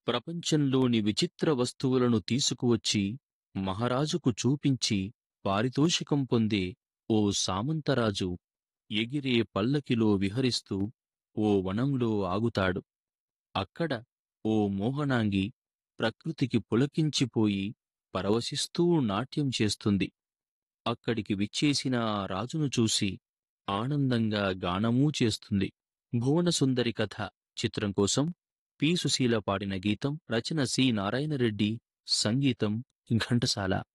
ప్రపంచంలోని విచిత్ర వస్తువులను తీసుకువచ్చి మహారాజుకు చూపించి పారితోషికం పొందే ఓ సామంతరాజు ఎగిరే పల్లకిలో విహరిస్తూ ఓ వనంలో ఆగుతాడు అక్కడ ఓ మోహనాంగి ప్రకృతికి పులకించిపోయి పరవశిస్తూ నాట్యం చేస్తుంది అక్కడికి విచ్చేసిన ఆ రాజును చూసి ఆనందంగా గానమూ చేస్తుంది భువనసుందరి కథ చిత్రం కోసం పి సుశీల పాడిన గీతం రచన సి నారాయణరెడ్డి సంగీతం ఘంటసాల